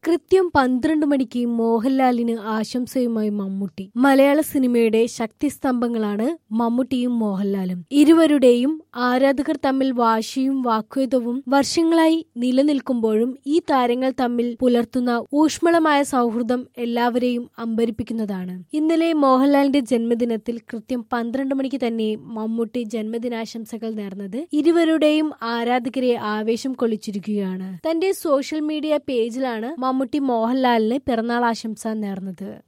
കൃത്യം പന്ത്രണ്ട് മണിക്ക് മോഹൻലാലിന് ആശംസയുമായി മമ്മൂട്ടി മലയാള സിനിമയുടെ ശക്തിസ്തംഭങ്ങളാണ് മമ്മൂട്ടിയും മോഹൻലാലും ഇരുവരുടെയും ആരാധകർ തമ്മിൽ വാശിയും വാഗ്വേദവും വർഷങ്ങളായി നിലനിൽക്കുമ്പോഴും ഈ താരങ്ങൾ തമ്മിൽ പുലർത്തുന്ന ഊഷ്മളമായ സൗഹൃദം എല്ലാവരെയും അമ്പരിപ്പിക്കുന്നതാണ് ഇന്നലെ മോഹൻലാലിന്റെ ജന്മദിനത്തിൽ കൃത്യം പന്ത്രണ്ട് മണിക്ക് തന്നെ മമ്മൂട്ടി ജന്മദിനാശംസകൾ നേർന്നത് ഇരുവരുടെയും ആരാധകരെ ആവേശം കൊള്ളിച്ചിരിക്കുകയാണ് തന്റെ സോഷ്യൽ മീഡിയ പേജിലാണ് മമ്മൂട്ടി മോഹൻലാലിന് പിറന്നാൾ ആശംസ നേർന്നത്